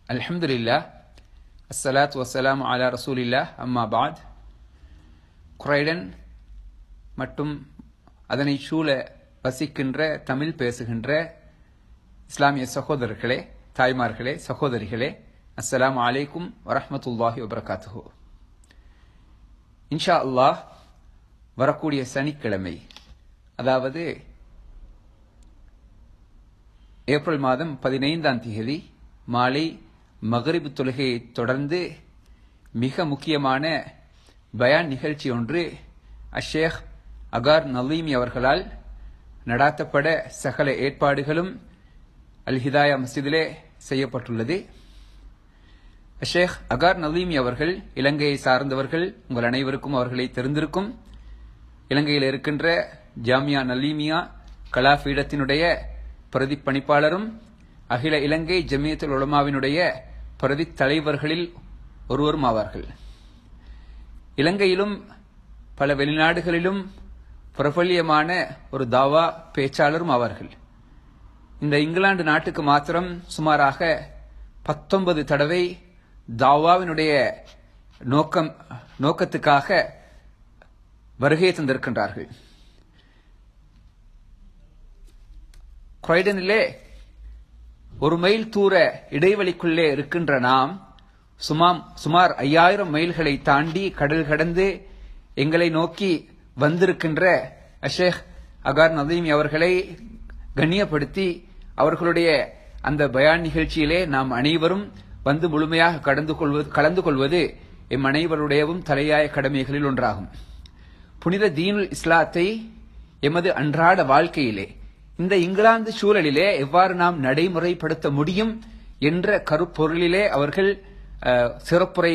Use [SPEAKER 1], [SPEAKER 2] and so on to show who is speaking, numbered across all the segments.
[SPEAKER 1] அல்ஹம்துலில்லா அஸ்ஸலாத் வஸ்ஸலாம் அலா ரசூலில்லா அம்மா பாத் குரைடன் மற்றும் அதனை சூழ வசிக்கின்ற தமிழ் பேசுகின்ற இஸ்லாமிய சகோதரர்களே தாய்மார்களே சகோதரிகளே அஸ்ஸலாமு அலைக்கும் வரஹ்மத்துல்லாஹி வபரகாத்துஹு இன்ஷா அல்லாஹ் வரக்கூடிய சனிக்கிழமை அதாவது ஏப்ரல் மாதம் பதினைந்தாம் தேதி மாலை மகரிபு தொழுகையை தொடர்ந்து மிக முக்கியமான பயான் நிகழ்ச்சி ஒன்று அஷேக் அகார் நலீமி அவர்களால் நடாத்தப்பட சகல ஏற்பாடுகளும் அல் ஹிதாயா மஸ்ஜிதிலே செய்யப்பட்டுள்ளது ஷேக் அகார் நலீமி அவர்கள் இலங்கையை சார்ந்தவர்கள் உங்கள் அனைவருக்கும் அவர்களை தெரிந்திருக்கும் இலங்கையில் இருக்கின்ற ஜாமியா நலீமியா கலாபீடத்தினுடைய பிரதி பணிப்பாளரும் அகில இலங்கை ஜமியத்துல் உலமாவினுடைய பிரதி தலைவர்களில் ஒருவரும் ஆவார்கள் இலங்கையிலும் பல வெளிநாடுகளிலும் பிரபல்யமான ஒரு தாவா பேச்சாளரும் ஆவார்கள் இந்த இங்கிலாந்து நாட்டுக்கு மாத்திரம் சுமாராக பத்தொன்பது தடவை தாவாவினுடைய நோக்கம் நோக்கத்துக்காக வருகை தந்திருக்கின்றார்கள் குரைடனிலே ஒரு மைல் தூர இடைவெளிக்குள்ளே இருக்கின்ற நாம் சுமாம் சுமார் ஐயாயிரம் மைல்களை தாண்டி கடல் கடந்து எங்களை நோக்கி வந்திருக்கின்ற அஷேக் அகார் நதீமி அவர்களை கண்ணியப்படுத்தி அவர்களுடைய அந்த பயான் நிகழ்ச்சியிலே நாம் அனைவரும் வந்து முழுமையாக கடந்து கொள்வது கலந்து கொள்வது எம் அனைவருடையவும் தலையாய கடமைகளில் ஒன்றாகும் புனித தீனுல் இஸ்லாத்தை எமது அன்றாட வாழ்க்கையிலே இந்த இங்கிலாந்து சூழலிலே எவ்வாறு நாம் நடைமுறைப்படுத்த முடியும் என்ற கருப்பொருளிலே அவர்கள் சிறப்புரை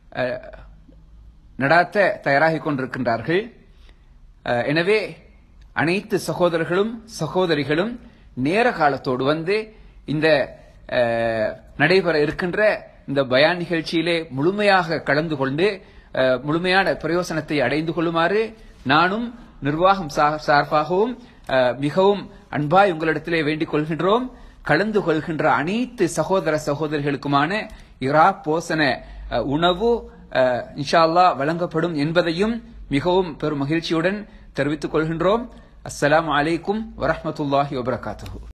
[SPEAKER 1] நடாத்த தயாராகிக் கொண்டிருக்கின்றார்கள் எனவே அனைத்து சகோதரர்களும் சகோதரிகளும் நேர காலத்தோடு வந்து இந்த நடைபெற இருக்கின்ற இந்த பயான் நிகழ்ச்சியிலே முழுமையாக கலந்து கொண்டு முழுமையான பிரயோசனத்தை அடைந்து கொள்ளுமாறு நானும் நிர்வாகம் சார்பாகவும் மிகவும் அன்பாய் உங்களிடத்திலே வேண்டிக் கொள்கின்றோம் கலந்து கொள்கின்ற அனைத்து சகோதர சகோதரிகளுக்குமான இரா போசன உணவு இன்ஷா அல்லா வழங்கப்படும் என்பதையும் மிகவும் பெரும் மகிழ்ச்சியுடன் தெரிவித்துக் கொள்கின்றோம் அஸ்ஸலாம் அலைக்கும் வரஹமத்துல்லாஹி வபரகாத்து